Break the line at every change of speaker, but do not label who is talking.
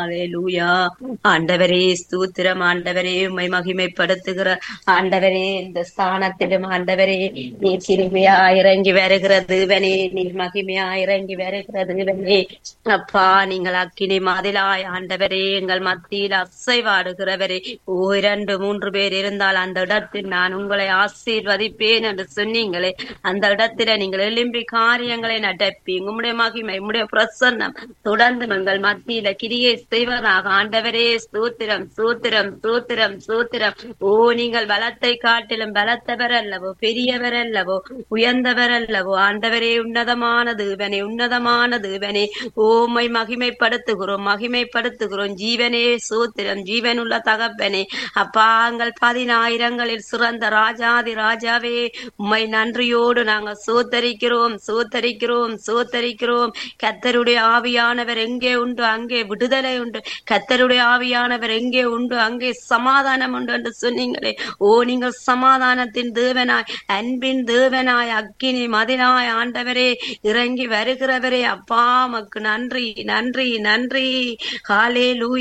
ஹalleluya ஆண்டவரே ஸ்தோத்திரம் ஆண்டவரே உம்மை மகிமைப்படுத்துகிற ஆண்டவரே இந்த ஸ்தானத்திலும் ஆண்டவரே நீர் கிருபையா இறங்கி வருகிற தேவனே நீர் மகிமையா இறங்கி வருகிற தேவனே அப்பா நீங்கள் அக்கினி மாதிலாய் ஆண்டவரே எங்கள் மத்தியில் அசைவாடுகிறவரே ஓ இரண்டு மூன்று பேர் இருந்தால் அந்த இடத்தில் நான் உங்களை ஆசீர்வதிப்பேன் என்று சொன்னீங்களே அந்த இடத்துல நீங்கள் எழும்பி காரியங்களை நடப்பி உம்முடைய மகிமை உம்முடைய பிரசன்னம் தொடர்ந்து எங்கள் மத்தியில கிரியை செய்வதாக ஆண்டவரே ஸ்தோத்திரம் ஸ்தோத்திரம் ஸ்தோத்திரம் ஸ்தோத்திரம் ஓ நீங்கள் பலத்தை காட்டிலும் பலத்தவர் அல்லவோ பெரியவர் அல்லவோ உயர்ந்தவர் அல்லவோ ஆண்டவரே உன்னதமான தேவனே உன்னதமான தேவனே ஓமை மகிமைப்படுத்துகிறோம் மகிமைப்படுத்துகிறோம் ஜீவனே சூத்திரம் ஜீவனுள்ள தகப்பனே அப்பாங்கள் பதினாயிரங்களில் சிறந்த ராஜாதி ராஜாவே உம்மை நன்றியோடு நாங்கள் சோத்தரிக்கிறோம் சோத்தரிக்கிறோம் சோத்தரிக்கிறோம் கத்தருடைய ஆவியானவர் எங்கே உண்டு அங்கே விடுதலை உண்டு கத்தருடைய ஆவியானவர் எங்கே உண்டு அங்கே சமாதானம் உண்டு என்று சொன்னீங்களே ஓ நீங்கள் சமாதானத்தின் தேவனாய் அன்பின் தேவனாய் அக்கினி மதினாய் ஆண்டவரே இறங்கி வருகிறவரே அப்பா மக்கு நன்றி நன்றி நன்றி ஹாலே